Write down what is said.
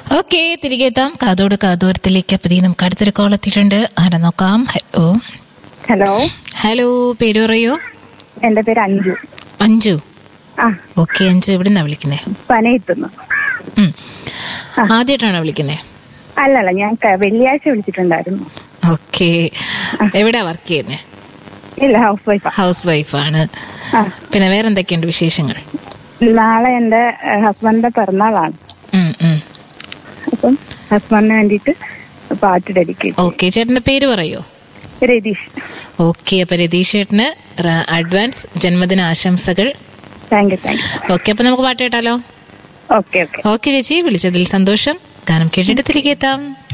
Okay തിരികെ എത്താം കാതോട് കാതോരത്തിലേക്ക് അപ്പതി നമുക്ക് അടുത്തൊരു കോൾ എത്തിയിട്ടുണ്ട് ആരെ നോക്കാം ഹലോ ഹലോ ഹലോ പേര് പറയൂ എന്റെ പേര് അഞ്ജു അഞ്ജു ആ ഓക്കെ അഞ്ജു എവിടുന്നാ വിളിക്കുന്നേ പനയെത്തുന്നു ഉം. ആദ്യമായിട്ടാണോ വിളിക്കുന്നേ അല്ലല്ല ഞാൻ ക- വെള്ളിയാഴ്ച വിളിച്ചിട്ടുണ്ടായിരുന്നു ഓക്കെ എവിടെയാ വർക്ക് ചെയ്യുന്നേ ഇല്ല ഹൗസ് വൈഫാ ഹൗസ് വൈഫാണ് ആ പിന്നെ വേറെ എന്തൊക്കെയുണ്ട് വിശേഷങ്ങൾ നാളെ എന്റെ ഹസ്ബൻഡിന്റെ പിറന്നാളാണ് ഉം, ഉം. അപ്പം ഹസ്ബൻഡിന് വേണ്ടിയിട്ട് പാട്ട് ഡെഡിക്കേറ്റ് ഓക്കെ ചേട്ടന്റെ പേര് പറയോ രതീഷ് ഓക്കെ അപ്പൊ രതീഷ് ചേട്ടന് റ- അഡ്വാൻസ് ജന്മദിന ആശംസകൾ thank you thank you okay അപ്പൊ നമുക്ക് പാട്ട് കേട്ടാലോ ഓക്കെ ഓക്കെ ഓക്കെ ചേച്ചി വിളിച്ചതിൽ സന്തോഷം ഗാനം കേട്ടിട്ട് തിരികെ എത്താം